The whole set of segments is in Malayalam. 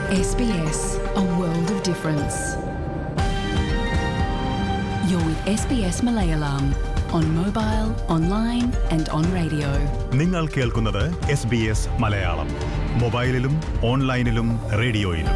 SBS, a world of difference. You're with SBS Malayalam on mobile, online, and on radio. നിങ്ങൾ കേൾക്കുന്നത് എസ് ബി എസ് മലയാളം മൊബൈലിലും ഓൺലൈനിലും റേഡിയോയിലും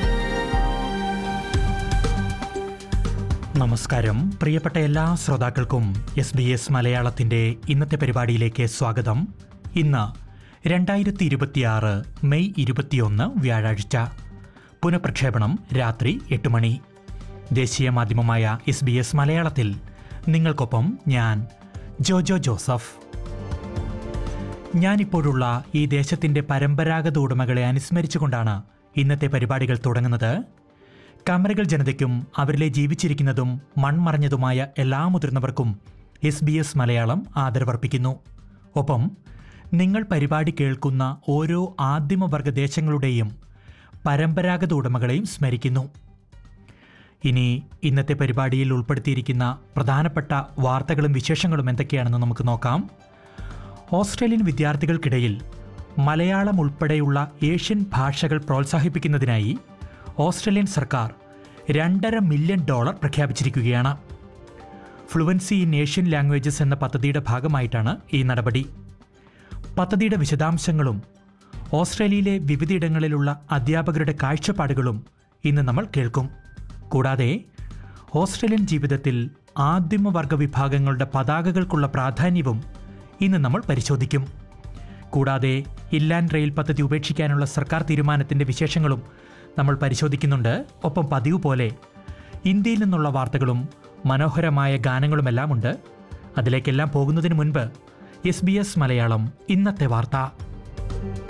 നമസ്കാരം പ്രിയപ്പെട്ട എല്ലാ ശ്രോതാക്കൾക്കും എസ് ബി എസ് മലയാളത്തിന്റെ ഇന്നത്തെ പരിപാടിയിലേക്ക് സ്വാഗതം ഇന്ന് രണ്ടായിരത്തി ഇരുപത്തിയാറ് മെയ് ഇരുപത്തിയൊന്ന് വ്യാഴാഴ്ച പുനഃപ്രക്ഷേപണം രാത്രി എട്ട് മണി ദേശീയ മാധ്യമമായ എസ് ബി എസ് മലയാളത്തിൽ നിങ്ങൾക്കൊപ്പം ഞാൻ ജോജോ ജോസഫ് ഞാനിപ്പോഴുള്ള ഈ ദേശത്തിന്റെ പരമ്പരാഗത ഉടമകളെ അനുസ്മരിച്ചുകൊണ്ടാണ് ഇന്നത്തെ പരിപാടികൾ തുടങ്ങുന്നത് കമരകൾ ജനതയ്ക്കും അവരിലെ ജീവിച്ചിരിക്കുന്നതും മൺമറഞ്ഞതുമായ എല്ലാ മുതിർന്നവർക്കും എസ് ബി എസ് മലയാളം ആദരവർപ്പിക്കുന്നു ഒപ്പം നിങ്ങൾ പരിപാടി കേൾക്കുന്ന ഓരോ ആദിമവർഗ ദേശങ്ങളുടെയും പരമ്പരാഗത ഉടമകളെയും സ്മരിക്കുന്നു ഇനി ഇന്നത്തെ പരിപാടിയിൽ ഉൾപ്പെടുത്തിയിരിക്കുന്ന പ്രധാനപ്പെട്ട വാർത്തകളും വിശേഷങ്ങളും എന്തൊക്കെയാണെന്ന് നമുക്ക് നോക്കാം ഓസ്ട്രേലിയൻ വിദ്യാർത്ഥികൾക്കിടയിൽ മലയാളം ഉൾപ്പെടെയുള്ള ഏഷ്യൻ ഭാഷകൾ പ്രോത്സാഹിപ്പിക്കുന്നതിനായി ഓസ്ട്രേലിയൻ സർക്കാർ രണ്ടര മില്യൺ ഡോളർ പ്രഖ്യാപിച്ചിരിക്കുകയാണ് ഫ്ലുവൻസി ഇൻ ഏഷ്യൻ ലാംഗ്വേജസ് എന്ന പദ്ധതിയുടെ ഭാഗമായിട്ടാണ് ഈ നടപടി പദ്ധതിയുടെ വിശദാംശങ്ങളും ഓസ്ട്രേലിയയിലെ വിവിധയിടങ്ങളിലുള്ള അധ്യാപകരുടെ കാഴ്ചപ്പാടുകളും ഇന്ന് നമ്മൾ കേൾക്കും കൂടാതെ ഓസ്ട്രേലിയൻ ജീവിതത്തിൽ ആദിമവർഗ വിഭാഗങ്ങളുടെ പതാകകൾക്കുള്ള പ്രാധാന്യവും ഇന്ന് നമ്മൾ പരിശോധിക്കും കൂടാതെ ഇല്ലാൻഡ് റെയിൽ പദ്ധതി ഉപേക്ഷിക്കാനുള്ള സർക്കാർ തീരുമാനത്തിന്റെ വിശേഷങ്ങളും നമ്മൾ പരിശോധിക്കുന്നുണ്ട് ഒപ്പം പതിവ് പോലെ ഇന്ത്യയിൽ നിന്നുള്ള വാർത്തകളും മനോഹരമായ ഗാനങ്ങളുമെല്ലാം ഉണ്ട് അതിലേക്കെല്ലാം പോകുന്നതിന് മുൻപ് എസ് ബി എസ് മലയാളം ഇന്നത്തെ വാർത്ത